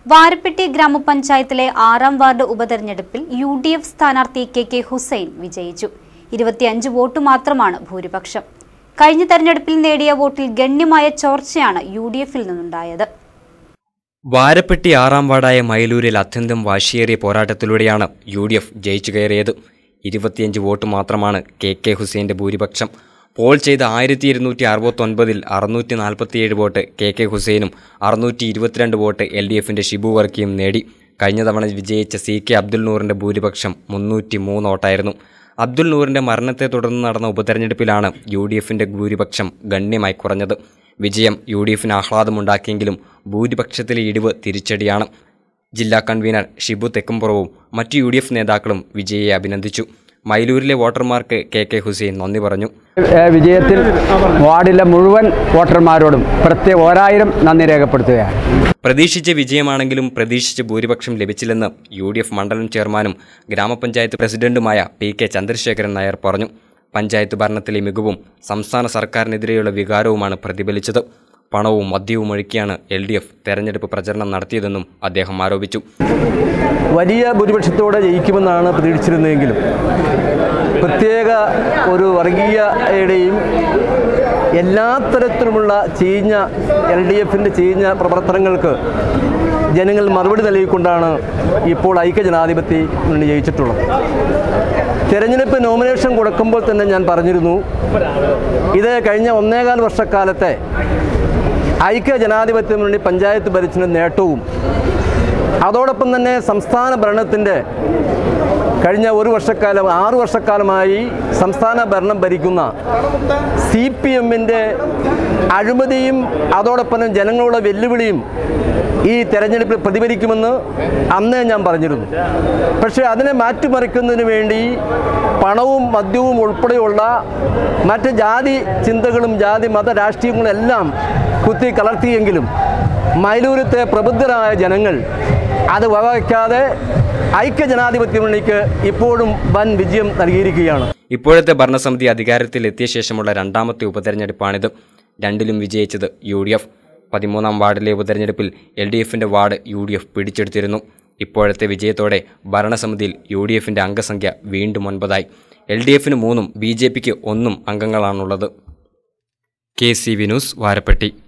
വാരപ്പെട്ടി ഗ്രാമപഞ്ചായത്തിലെ ആറാം വാർഡ് ഉപതെരഞ്ഞെടുപ്പിൽ യു ഡി എഫ് സ്ഥാനാർത്ഥി കെ കെ ഹുസൈൻ വിജയിച്ചു ഇരുപത്തിയഞ്ച് വോട്ട് മാത്രമാണ് ഭൂരിപക്ഷം കഴിഞ്ഞ തെരഞ്ഞെടുപ്പിൽ നേടിയ വോട്ടിൽ ഗണ്യമായ ചോർച്ചയാണ് യു ഡി എഫിൽ നിന്നുണ്ടായത് വാരപ്പെട്ടി ആറാം വാർഡായ മയിലൂരിൽ അത്യന്തം വാശിയേറിയ പോരാട്ടത്തിലൂടെയാണ് യു ഡി എഫ് ജയിച്ചു കയറിയത് ഇരുപത്തിയഞ്ച് വോട്ട് മാത്രമാണ് കെ കെ ഹുസൈൻ്റെ ഭൂരിപക്ഷം പോൾ ചെയ്ത ആയിരത്തി ഇരുന്നൂറ്റി അറുപത്തൊൻപതിൽ അറുന്നൂറ്റി നാൽപ്പത്തിയേഴ് വോട്ട് കെ കെ ഹുസൈനും അറുന്നൂറ്റി ഇരുപത്തിരണ്ട് വോട്ട് എൽ ഡി എഫിൻ്റെ ഷിബു വർക്കിയും നേടി കഴിഞ്ഞ തവണ വിജയിച്ച സി കെ അബ്ദുൽ നൂറിൻ്റെ ഭൂരിപക്ഷം മുന്നൂറ്റി മൂന്ന് വോട്ടായിരുന്നു അബ്ദുൽ നൂറിൻ്റെ മരണത്തെ തുടർന്ന് നടന്ന ഉപതെരഞ്ഞെടുപ്പിലാണ് യു ഡി എഫിൻ്റെ ഭൂരിപക്ഷം ഗണ്യമായി കുറഞ്ഞത് വിജയം യു ഡി എഫിന് ആഹ്ലാദമുണ്ടാക്കിയെങ്കിലും ഭൂരിപക്ഷത്തിലെ ഇടിവ് തിരിച്ചടിയാണ് ജില്ലാ കൺവീനർ ഷിബു തെക്കുംപുറവും മറ്റു യു ഡി എഫ് നേതാക്കളും വിജയിയെ അഭിനന്ദിച്ചു മൈലൂരിലെ വോട്ടർമാർക്ക് കെ കെ ഹുസൈൻ നന്ദി പറഞ്ഞു ഏഹ് വിജയത്തിൽ വാർഡിലെ മുഴുവൻ വോട്ടർമാരോടും പ്രത്യേക ഒരായിരം നന്ദി രേഖപ്പെടുത്തുകയാണ് പ്രതീക്ഷിച്ച വിജയമാണെങ്കിലും പ്രതീക്ഷിച്ച ഭൂരിപക്ഷം ലഭിച്ചില്ലെന്ന് യു ഡി എഫ് മണ്ഡലം ചെയർമാനും ഗ്രാമപഞ്ചായത്ത് പ്രസിഡന്റുമായ പി കെ ചന്ദ്രശേഖരൻ നായർ പറഞ്ഞു പഞ്ചായത്ത് ഭരണത്തിലെ മികവും സംസ്ഥാന സർക്കാരിനെതിരെയുള്ള വികാരവുമാണ് പ്രതിഫലിച്ചത് പണവും മദ്യവും ഒഴുക്കിയാണ് എൽ ഡി എഫ് തെരഞ്ഞെടുപ്പ് പ്രചരണം നടത്തിയതെന്നും അദ്ദേഹം ആരോപിച്ചു വലിയ ഭൂരിപക്ഷത്തോടെ ജയിക്കുമെന്നാണ് പ്രതീക്ഷിച്ചിരുന്നതെങ്കിലും പ്രത്യേക ഒരു വർഗീയതയുടെയും എല്ലാ തരത്തിലുമുള്ള ചീഞ്ഞ എൽ ഡി എഫിൻ്റെ ചീഞ്ഞ പ്രവർത്തനങ്ങൾക്ക് ജനങ്ങൾ മറുപടി നൽകിക്കൊണ്ടാണ് ഇപ്പോൾ ഐക്യജനാധിപത്യ മുന്നണി ജയിച്ചിട്ടുള്ളത് തെരഞ്ഞെടുപ്പ് നോമിനേഷൻ കൊടുക്കുമ്പോൾ തന്നെ ഞാൻ പറഞ്ഞിരുന്നു ഇത് കഴിഞ്ഞ ഒന്നേകാൽ വർഷക്കാലത്തെ ഐക്യ ജനാധിപത്യ മുന്നണി പഞ്ചായത്ത് ഭരിച്ചിൻ്റെ നേട്ടവും അതോടൊപ്പം തന്നെ സംസ്ഥാന ഭരണത്തിൻ്റെ കഴിഞ്ഞ ഒരു വർഷക്കാലം ആറു വർഷക്കാലമായി സംസ്ഥാന ഭരണം ഭരിക്കുന്ന സി പി എമ്മിൻ്റെ അഴിമതിയും അതോടൊപ്പം തന്നെ ജനങ്ങളുടെ വെല്ലുവിളിയും ഈ തെരഞ്ഞെടുപ്പിൽ പ്രതിഫലിക്കുമെന്ന് അന്നേ ഞാൻ പറഞ്ഞിരുന്നു പക്ഷേ അതിനെ മാറ്റിമറിക്കുന്നതിന് വേണ്ടി പണവും മദ്യവും ഉൾപ്പെടെയുള്ള മറ്റ് ജാതി ചിന്തകളും ജാതി മത രാഷ്ട്രീയങ്ങളും എല്ലാം കുത്തി കലർത്തിയെങ്കിലും മൈലൂരത്തെ പ്രബുദ്ധരായ ജനങ്ങൾ അത് വകവയ്ക്കാതെ ഐക്യജനാധിപത്യ മുന്നണിക്ക് ഇപ്പോഴും വൻ വിജയം നൽകിയിരിക്കുകയാണ് ഇപ്പോഴത്തെ ഭരണസമിതി അധികാരത്തിൽ എത്തിയ ശേഷമുള്ള രണ്ടാമത്തെ ഉപതെരഞ്ഞെടുപ്പാണിത് രണ്ടിലും വിജയിച്ചത് യു ഡി എഫ് പതിമൂന്നാം വാർഡിലെ ഉപതെരഞ്ഞെടുപ്പിൽ എൽ ഡി എഫിൻ്റെ വാർഡ് യു ഡി എഫ് പിടിച്ചെടുത്തിരുന്നു ഇപ്പോഴത്തെ വിജയത്തോടെ ഭരണസമിതിയിൽ യു ഡി എഫിൻ്റെ അംഗസംഖ്യ വീണ്ടും ഒൻപതായി എൽ ഡി എഫിന് മൂന്നും ബി ജെ പിക്ക് ഒന്നും അംഗങ്ങളാണുള്ളത് കെ സി വിനൂസ് വാരപ്പെട്ടി